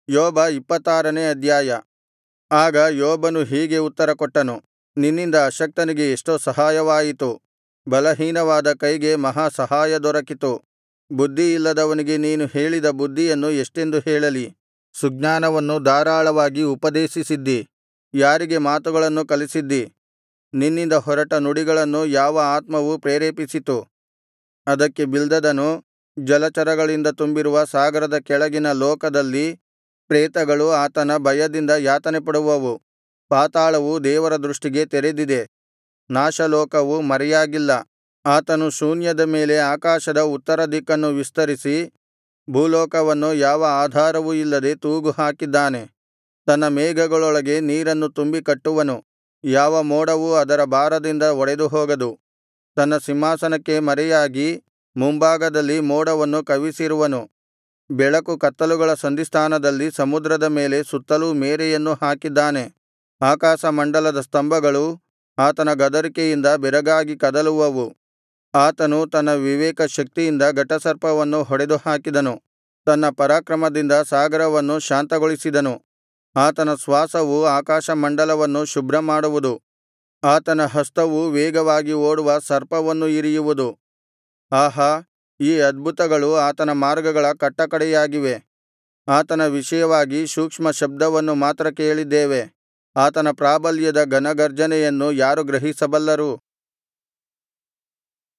ಯೋಬ ಇಪ್ಪತ್ತಾರನೇ ಅಧ್ಯಾಯ ಆಗ ಯೋಬನು ಹೀಗೆ ಉತ್ತರಕೊಟ್ಟನು ನಿನ್ನಿಂದ ಅಶಕ್ತನಿಗೆ ಎಷ್ಟೋ ಸಹಾಯವಾಯಿತು ಬಲಹೀನವಾದ ಕೈಗೆ ಮಹಾ ಸಹಾಯ ದೊರಕಿತು ಬುದ್ಧಿಯಿಲ್ಲದವನಿಗೆ ನೀನು ಹೇಳಿದ ಬುದ್ಧಿಯನ್ನು ಎಷ್ಟೆಂದು ಹೇಳಲಿ ಸುಜ್ಞಾನವನ್ನು ಧಾರಾಳವಾಗಿ ಉಪದೇಶಿಸಿದ್ದಿ ಯಾರಿಗೆ ಮಾತುಗಳನ್ನು ಕಲಿಸಿದ್ದಿ ನಿನ್ನಿಂದ ಹೊರಟ ನುಡಿಗಳನ್ನು ಯಾವ ಆತ್ಮವು ಪ್ರೇರೇಪಿಸಿತು ಅದಕ್ಕೆ ಬಿಲ್ದದನು ಜಲಚರಗಳಿಂದ ತುಂಬಿರುವ ಸಾಗರದ ಕೆಳಗಿನ ಲೋಕದಲ್ಲಿ ಪ್ರೇತಗಳು ಆತನ ಭಯದಿಂದ ಯಾತನೆಪಡುವವು ಪಾತಾಳವು ದೇವರ ದೃಷ್ಟಿಗೆ ತೆರೆದಿದೆ ನಾಶಲೋಕವು ಮರೆಯಾಗಿಲ್ಲ ಆತನು ಶೂನ್ಯದ ಮೇಲೆ ಆಕಾಶದ ಉತ್ತರ ದಿಕ್ಕನ್ನು ವಿಸ್ತರಿಸಿ ಭೂಲೋಕವನ್ನು ಯಾವ ಆಧಾರವೂ ಇಲ್ಲದೆ ತೂಗು ಹಾಕಿದ್ದಾನೆ ತನ್ನ ಮೇಘಗಳೊಳಗೆ ನೀರನ್ನು ತುಂಬಿ ಕಟ್ಟುವನು ಯಾವ ಮೋಡವೂ ಅದರ ಭಾರದಿಂದ ಒಡೆದುಹೋಗದು ತನ್ನ ಸಿಂಹಾಸನಕ್ಕೆ ಮರೆಯಾಗಿ ಮುಂಭಾಗದಲ್ಲಿ ಮೋಡವನ್ನು ಕವಿಸಿರುವನು ಬೆಳಕು ಕತ್ತಲುಗಳ ಸಂಧಿಸ್ಥಾನದಲ್ಲಿ ಸಮುದ್ರದ ಮೇಲೆ ಸುತ್ತಲೂ ಮೇರೆಯನ್ನು ಹಾಕಿದ್ದಾನೆ ಆಕಾಶಮಂಡಲದ ಸ್ತಂಭಗಳು ಆತನ ಗದರಿಕೆಯಿಂದ ಬೆರಗಾಗಿ ಕದಲುವವು ಆತನು ತನ್ನ ವಿವೇಕ ಶಕ್ತಿಯಿಂದ ಘಟಸರ್ಪವನ್ನು ಹೊಡೆದುಹಾಕಿದನು ತನ್ನ ಪರಾಕ್ರಮದಿಂದ ಸಾಗರವನ್ನು ಶಾಂತಗೊಳಿಸಿದನು ಆತನ ಶ್ವಾಸವು ಆಕಾಶಮಂಡಲವನ್ನು ಶುಭ್ರಮಾಡುವುದು ಆತನ ಹಸ್ತವು ವೇಗವಾಗಿ ಓಡುವ ಸರ್ಪವನ್ನು ಇರಿಯುವುದು ಆಹಾ ಈ ಅದ್ಭುತಗಳು ಆತನ ಮಾರ್ಗಗಳ ಕಟ್ಟಕಡೆಯಾಗಿವೆ ಆತನ ವಿಷಯವಾಗಿ ಸೂಕ್ಷ್ಮ ಶಬ್ದವನ್ನು ಮಾತ್ರ ಕೇಳಿದ್ದೇವೆ ಆತನ ಪ್ರಾಬಲ್ಯದ ಘನಗರ್ಜನೆಯನ್ನು ಯಾರು ಗ್ರಹಿಸಬಲ್ಲರು